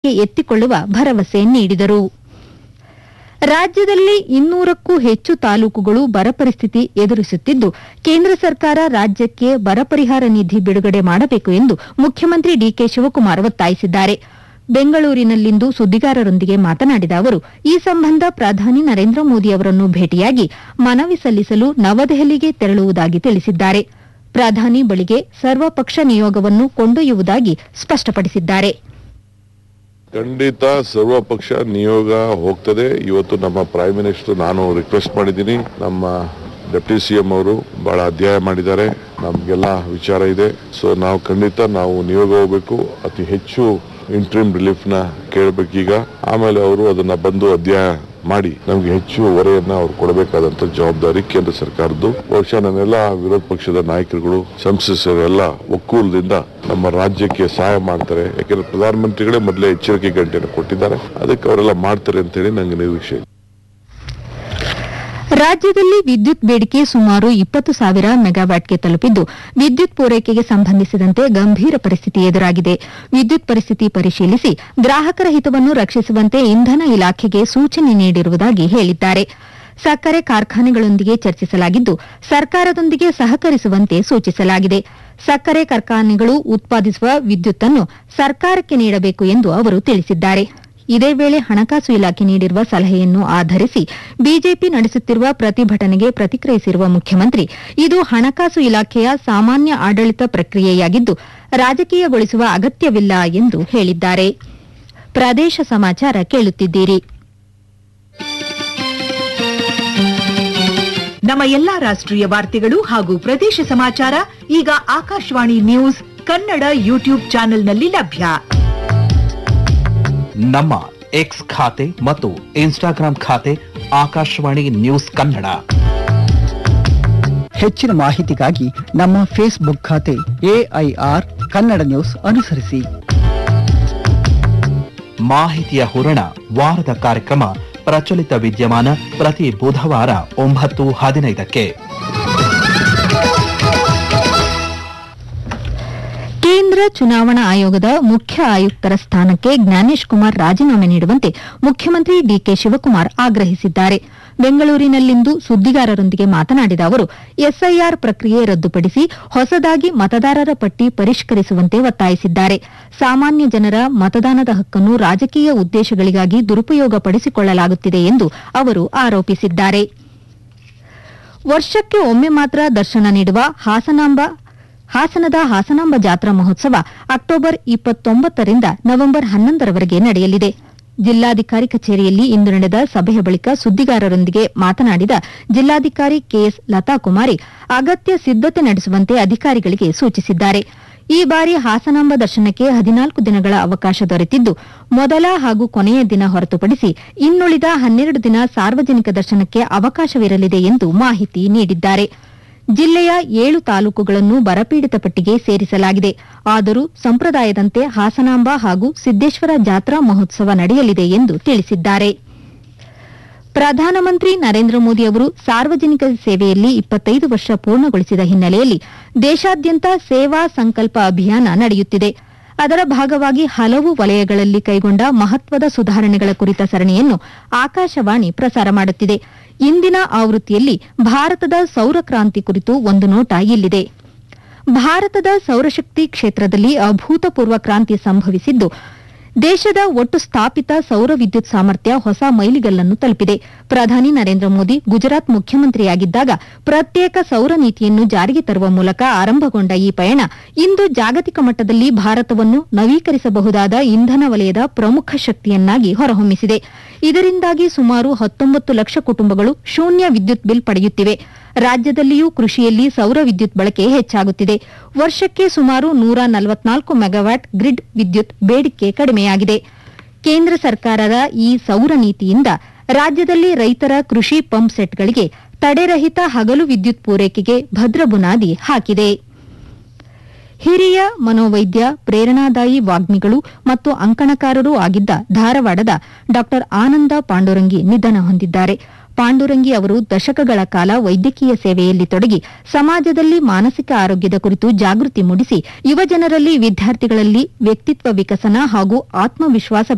ಎತ್ತಿಕೊಳ್ಳುವ ಭರವಸೆ ನೀಡಿದರು ರಾಜ್ಯದಲ್ಲಿ ಇನ್ನೂರಕ್ಕೂ ಹೆಚ್ಚು ತಾಲೂಕುಗಳು ಬರ ಪರಿಸ್ಥಿತಿ ಎದುರಿಸುತ್ತಿದ್ದು ಕೇಂದ್ರ ಸರ್ಕಾರ ರಾಜ್ಯಕ್ಕೆ ಬರ ಪರಿಹಾರ ನಿಧಿ ಬಿಡುಗಡೆ ಮಾಡಬೇಕು ಎಂದು ಮುಖ್ಯಮಂತ್ರಿ ಡಿಕೆ ಶಿವಕುಮಾರ್ ಒತ್ತಾಯಿಸಿದ್ದಾರೆ ಬೆಂಗಳೂರಿನಲ್ಲಿಂದು ಸುದ್ದಿಗಾರರೊಂದಿಗೆ ಮಾತನಾಡಿದ ಅವರು ಈ ಸಂಬಂಧ ಪ್ರಧಾನಿ ನರೇಂದ್ರ ಮೋದಿ ಅವರನ್ನು ಭೇಟಿಯಾಗಿ ಮನವಿ ಸಲ್ಲಿಸಲು ನವದೆಹಲಿಗೆ ತೆರಳುವುದಾಗಿ ತಿಳಿಸಿದ್ದಾರೆ ಪ್ರಧಾನಿ ಬಳಿಗೆ ಸರ್ವಪಕ್ಷ ನಿಯೋಗವನ್ನು ಕೊಂಡೊಯ್ಯುವುದಾಗಿ ಸ್ಪಷ್ಟಪಡಿಸಿದ್ದಾರೆ ಖಂಡಿತ ಸರ್ವಪಕ್ಷ ನಿಯೋಗ ಹೋಗ್ತದೆ ಇವತ್ತು ನಮ್ಮ ಪ್ರೈಮ್ ಮಿನಿಸ್ಟರ್ ನಾನು ರಿಕ್ವೆಸ್ಟ್ ಮಾಡಿದ್ದೀನಿ ನಮ್ಮ ಡೆಪ್ಟಿ ಸಿ ಎಂ ಅವರು ಬಹಳ ಅಧ್ಯಾಯ ಮಾಡಿದ್ದಾರೆ ನಮ್ಗೆಲ್ಲ ವಿಚಾರ ಇದೆ ಸೊ ನಾವು ಖಂಡಿತ ನಾವು ನಿಯೋಗ ಹೋಗ್ಬೇಕು ಅತಿ ಹೆಚ್ಚು ಇಂಟ್ರೀಮ್ ರಿಲೀಫ್ ನ ಕೇಳಬೇಕೀಗ ಆಮೇಲೆ ಅವರು ಅದನ್ನ ಬಂದು ಅಧ್ಯಾಯ ಮಾಡಿ ನಮ್ಗೆ ಹೆಚ್ಚು ಹೊರೆಯನ್ನ ಅವ್ರು ಕೊಡಬೇಕಾದಂತ ಜವಾಬ್ದಾರಿ ಕೇಂದ್ರ ಸರ್ಕಾರದ್ದು ಬಹುಶಃ ನನ್ನೆಲ್ಲ ವಿರೋಧ ಪಕ್ಷದ ನಾಯಕರುಗಳು ಸಂಸದರೆಲ್ಲ ಒಕ್ಕೂಲದಿಂದ ನಮ್ಮ ರಾಜ್ಯಕ್ಕೆ ಸಹಾಯ ಮಾಡ್ತಾರೆ ಯಾಕೆಂದ್ರೆ ಪ್ರಧಾನಮಂತ್ರಿಗಳೇ ಮೊದಲೇ ಎಚ್ಚರಿಕೆ ಗಂಟೆಯನ್ನು ಕೊಟ್ಟಿದ್ದಾರೆ ಅದಕ್ಕೆ ಅವರೆಲ್ಲ ಮಾಡ್ತಾರೆ ಅಂತ ಹೇಳಿ ನಂಗೆ ನಿರೀಕ್ಷೆ ಇದೆ. ರಾಜ್ಯದಲ್ಲಿ ವಿದ್ಯುತ್ ಬೇಡಿಕೆ ಸುಮಾರು ಇಪ್ಪತ್ತು ಸಾವಿರ ಮೆಗಾವ್ಯಾಟ್ಗೆ ತಲುಪಿದ್ದು ವಿದ್ಯುತ್ ಪೂರೈಕೆಗೆ ಸಂಬಂಧಿಸಿದಂತೆ ಗಂಭೀರ ಪರಿಸ್ಥಿತಿ ಎದುರಾಗಿದೆ ವಿದ್ಯುತ್ ಪರಿಸ್ಥಿತಿ ಪರಿಶೀಲಿಸಿ ಗ್ರಾಹಕರ ಹಿತವನ್ನು ರಕ್ಷಿಸುವಂತೆ ಇಂಧನ ಇಲಾಖೆಗೆ ಸೂಚನೆ ನೀಡಿರುವುದಾಗಿ ಹೇಳಿದ್ದಾರೆ ಸಕ್ಕರೆ ಕಾರ್ಖಾನೆಗಳೊಂದಿಗೆ ಚರ್ಚಿಸಲಾಗಿದ್ದು ಸರ್ಕಾರದೊಂದಿಗೆ ಸಹಕರಿಸುವಂತೆ ಸೂಚಿಸಲಾಗಿದೆ ಸಕ್ಕರೆ ಕಾರ್ಖಾನೆಗಳು ಉತ್ಪಾದಿಸುವ ವಿದ್ಯುತ್ತನ್ನು ಸರ್ಕಾರಕ್ಕೆ ನೀಡಬೇಕು ಎಂದು ಅವರು ತಿಳಿಸಿದ್ದಾರೆ ಇದೇ ವೇಳೆ ಹಣಕಾಸು ಇಲಾಖೆ ನೀಡಿರುವ ಸಲಹೆಯನ್ನು ಆಧರಿಸಿ ಬಿಜೆಪಿ ನಡೆಸುತ್ತಿರುವ ಪ್ರತಿಭಟನೆಗೆ ಪ್ರತಿಕ್ರಿಯಿಸಿರುವ ಮುಖ್ಯಮಂತ್ರಿ ಇದು ಹಣಕಾಸು ಇಲಾಖೆಯ ಸಾಮಾನ್ಯ ಆಡಳಿತ ಪ್ರಕ್ರಿಯೆಯಾಗಿದ್ದು ರಾಜಕೀಯಗೊಳಿಸುವ ಅಗತ್ಯವಿಲ್ಲ ಎಂದು ಹೇಳಿದ್ದಾರೆ ಪ್ರದೇಶ ಸಮಾಚಾರ ಕೇಳುತ್ತಿದ್ದೀರಿ ನಮ್ಮ ಎಲ್ಲಾ ರಾಷ್ಟ್ರೀಯ ವಾರ್ತೆಗಳು ಹಾಗೂ ಪ್ರದೇಶ ಸಮಾಚಾರ ಈಗ ಆಕಾಶವಾಣಿ ನ್ಯೂಸ್ ಕನ್ನಡ ಯೂಟ್ಯೂಬ್ ಚಾನೆಲ್ನಲ್ಲಿ ಲಭ್ಯ ನಮ್ಮ ಎಕ್ಸ್ ಖಾತೆ ಮತ್ತು ಇನ್ಸ್ಟಾಗ್ರಾಂ ಖಾತೆ ಆಕಾಶವಾಣಿ ನ್ಯೂಸ್ ಕನ್ನಡ ಹೆಚ್ಚಿನ ಮಾಹಿತಿಗಾಗಿ ನಮ್ಮ ಫೇಸ್ಬುಕ್ ಖಾತೆ ಎಐಆರ್ ಕನ್ನಡ ನ್ಯೂಸ್ ಅನುಸರಿಸಿ ಮಾಹಿತಿಯ ಹೂರಣ ವಾರದ ಕಾರ್ಯಕ್ರಮ ಪ್ರಚಲಿತ ವಿದ್ಯಮಾನ ಪ್ರತಿ ಬುಧವಾರ ಒಂಬತ್ತು ಹದಿನೈದಕ್ಕೆ ಕೇಂದ್ರ ಚುನಾವಣಾ ಆಯೋಗದ ಮುಖ್ಯ ಆಯುಕ್ತರ ಸ್ಥಾನಕ್ಕೆ ಜ್ಞಾನೇಶ್ ಕುಮಾರ್ ರಾಜೀನಾಮೆ ನೀಡುವಂತೆ ಮುಖ್ಯಮಂತ್ರಿ ಡಿಕೆ ಶಿವಕುಮಾರ್ ಆಗ್ರಹಿಸಿದ್ದಾರೆ ಬೆಂಗಳೂರಿನಲ್ಲಿಂದು ಸುದ್ದಿಗಾರರೊಂದಿಗೆ ಮಾತನಾಡಿದ ಅವರು ಎಸ್ಐಆರ್ ಪ್ರಕ್ರಿಯೆ ರದ್ದುಪಡಿಸಿ ಹೊಸದಾಗಿ ಮತದಾರರ ಪಟ್ಟಿ ಪರಿಷ್ಕರಿಸುವಂತೆ ಒತ್ತಾಯಿಸಿದ್ದಾರೆ ಸಾಮಾನ್ಯ ಜನರ ಮತದಾನದ ಹಕ್ಕನ್ನು ರಾಜಕೀಯ ಉದ್ದೇಶಗಳಿಗಾಗಿ ದುರುಪಯೋಗಪಡಿಸಿಕೊಳ್ಳಲಾಗುತ್ತಿದೆ ಎಂದು ಅವರು ಆರೋಪಿಸಿದ್ದಾರೆ ವರ್ಷಕ್ಕೆ ಒಮ್ಮೆ ಮಾತ್ರ ದರ್ಶನ ನೀಡುವ ಹಾಸನಾಂಬ ಹಾಸನದ ಹಾಸನಾಂಬ ಜಾತ್ರಾ ಮಹೋತ್ಸವ ಅಕ್ಟೋಬರ್ ಇಪ್ಪತ್ತೊಂಬತ್ತರಿಂದ ನವೆಂಬರ್ ಹನ್ನೊಂದರವರೆಗೆ ನಡೆಯಲಿದೆ ಜಿಲ್ಲಾಧಿಕಾರಿ ಕಚೇರಿಯಲ್ಲಿ ಇಂದು ನಡೆದ ಸಭೆಯ ಬಳಿಕ ಸುದ್ದಿಗಾರರೊಂದಿಗೆ ಮಾತನಾಡಿದ ಜಿಲ್ಲಾಧಿಕಾರಿ ಕೆಎಸ್ ಲತಾಕುಮಾರಿ ಅಗತ್ಯ ಸಿದ್ದತೆ ನಡೆಸುವಂತೆ ಅಧಿಕಾರಿಗಳಿಗೆ ಸೂಚಿಸಿದ್ದಾರೆ ಈ ಬಾರಿ ಹಾಸನಾಂಬ ದರ್ಶನಕ್ಕೆ ಹದಿನಾಲ್ಕು ದಿನಗಳ ಅವಕಾಶ ದೊರೆತಿದ್ದು ಮೊದಲ ಹಾಗೂ ಕೊನೆಯ ದಿನ ಹೊರತುಪಡಿಸಿ ಇನ್ನುಳಿದ ಹನ್ನೆರಡು ದಿನ ಸಾರ್ವಜನಿಕ ದರ್ಶನಕ್ಕೆ ಅವಕಾಶವಿರಲಿದೆ ಎಂದು ಮಾಹಿತಿ ನೀಡಿದ್ದಾರೆ ಜಿಲ್ಲೆಯ ಏಳು ತಾಲೂಕುಗಳನ್ನು ಬರಪೀಡಿತ ಪಟ್ಟಿಗೆ ಸೇರಿಸಲಾಗಿದೆ ಆದರೂ ಸಂಪ್ರದಾಯದಂತೆ ಹಾಸನಾಂಬ ಹಾಗೂ ಸಿದ್ದೇಶ್ವರ ಜಾತ್ರಾ ಮಹೋತ್ಸವ ನಡೆಯಲಿದೆ ಎಂದು ತಿಳಿಸಿದ್ದಾರೆ ಪ್ರಧಾನಮಂತ್ರಿ ನರೇಂದ್ರ ಮೋದಿ ಅವರು ಸಾರ್ವಜನಿಕ ಸೇವೆಯಲ್ಲಿ ಇಪ್ಪತ್ತೈದು ವರ್ಷ ಪೂರ್ಣಗೊಳಿಸಿದ ಹಿನ್ನೆಲೆಯಲ್ಲಿ ದೇಶಾದ್ಯಂತ ಸೇವಾ ಸಂಕಲ್ಪ ಅಭಿಯಾನ ನಡೆಯುತ್ತಿದೆ ಅದರ ಭಾಗವಾಗಿ ಹಲವು ವಲಯಗಳಲ್ಲಿ ಕೈಗೊಂಡ ಮಹತ್ವದ ಸುಧಾರಣೆಗಳ ಕುರಿತ ಸರಣಿಯನ್ನು ಆಕಾಶವಾಣಿ ಪ್ರಸಾರ ಮಾಡುತ್ತಿದೆ ಇಂದಿನ ಆವೃತ್ತಿಯಲ್ಲಿ ಭಾರತದ ಸೌರ ಕ್ರಾಂತಿ ಕುರಿತು ಒಂದು ನೋಟ ಇಲ್ಲಿದೆ ಭಾರತದ ಸೌರಶಕ್ತಿ ಕ್ಷೇತ್ರದಲ್ಲಿ ಅಭೂತಪೂರ್ವ ಕ್ರಾಂತಿ ಸಂಭವಿಸಿದ್ದು ದೇಶದ ಒಟ್ಟು ಸ್ಥಾಪಿತ ಸೌರ ವಿದ್ಯುತ್ ಸಾಮರ್ಥ್ಯ ಹೊಸ ಮೈಲಿಗಲ್ಲನ್ನು ತಲುಪಿದೆ ಪ್ರಧಾನಿ ನರೇಂದ್ರ ಮೋದಿ ಗುಜರಾತ್ ಮುಖ್ಯಮಂತ್ರಿಯಾಗಿದ್ದಾಗ ಪ್ರತ್ಯೇಕ ಸೌರ ನೀತಿಯನ್ನು ಜಾರಿಗೆ ತರುವ ಮೂಲಕ ಆರಂಭಗೊಂಡ ಈ ಪಯಣ ಇಂದು ಜಾಗತಿಕ ಮಟ್ಟದಲ್ಲಿ ಭಾರತವನ್ನು ನವೀಕರಿಸಬಹುದಾದ ಇಂಧನ ವಲಯದ ಪ್ರಮುಖ ಶಕ್ತಿಯನ್ನಾಗಿ ಹೊರಹೊಮ್ಮಿಸಿದೆ ಇದರಿಂದಾಗಿ ಸುಮಾರು ಹತ್ತೊಂಬತ್ತು ಲಕ್ಷ ಕುಟುಂಬಗಳು ಶೂನ್ಯ ವಿದ್ಯುತ್ ಬಿಲ್ ಪಡೆಯುತ್ತಿವೆ ರಾಜ್ಯದಲ್ಲಿಯೂ ಕೃಷಿಯಲ್ಲಿ ಸೌರ ವಿದ್ಯುತ್ ಬಳಕೆ ಹೆಚ್ಚಾಗುತ್ತಿದೆ ವರ್ಷಕ್ಕೆ ಸುಮಾರು ನೂರ ನಲವತ್ನಾಲ್ಕು ಮೆಗಾವ್ಯಾಟ್ ಗ್ರಿಡ್ ವಿದ್ಯುತ್ ಬೇಡಿಕೆ ಕಡಿಮೆಯಾಗಿದೆ ಕೇಂದ್ರ ಸರ್ಕಾರದ ಈ ಸೌರ ನೀತಿಯಿಂದ ರಾಜ್ಯದಲ್ಲಿ ರೈತರ ಕೃಷಿ ಪಂಪ್ ಸೆಟ್ಗಳಿಗೆ ತಡೆರಹಿತ ಹಗಲು ವಿದ್ಯುತ್ ಪೂರೈಕೆಗೆ ಭದ್ರ ಬುನಾದಿ ಹಾಕಿದೆ ಹಿರಿಯ ಮನೋವೈದ್ಯ ಪ್ರೇರಣಾದಾಯಿ ವಾಗ್ಮಿಗಳು ಮತ್ತು ಅಂಕಣಕಾರರೂ ಆಗಿದ್ದ ಧಾರವಾಡದ ಡಾ ಆನಂದ ಪಾಂಡುರಂಗಿ ನಿಧನ ಹೊಂದಿದ್ದಾರೆ ಪಾಂಡುರಂಗಿ ಅವರು ದಶಕಗಳ ಕಾಲ ವೈದ್ಯಕೀಯ ಸೇವೆಯಲ್ಲಿ ತೊಡಗಿ ಸಮಾಜದಲ್ಲಿ ಮಾನಸಿಕ ಆರೋಗ್ಯದ ಕುರಿತು ಜಾಗೃತಿ ಮೂಡಿಸಿ ಯುವಜನರಲ್ಲಿ ವಿದ್ಯಾರ್ಥಿಗಳಲ್ಲಿ ವ್ಯಕ್ತಿತ್ವ ವಿಕಸನ ಹಾಗೂ ಆತ್ಮವಿಶ್ವಾಸ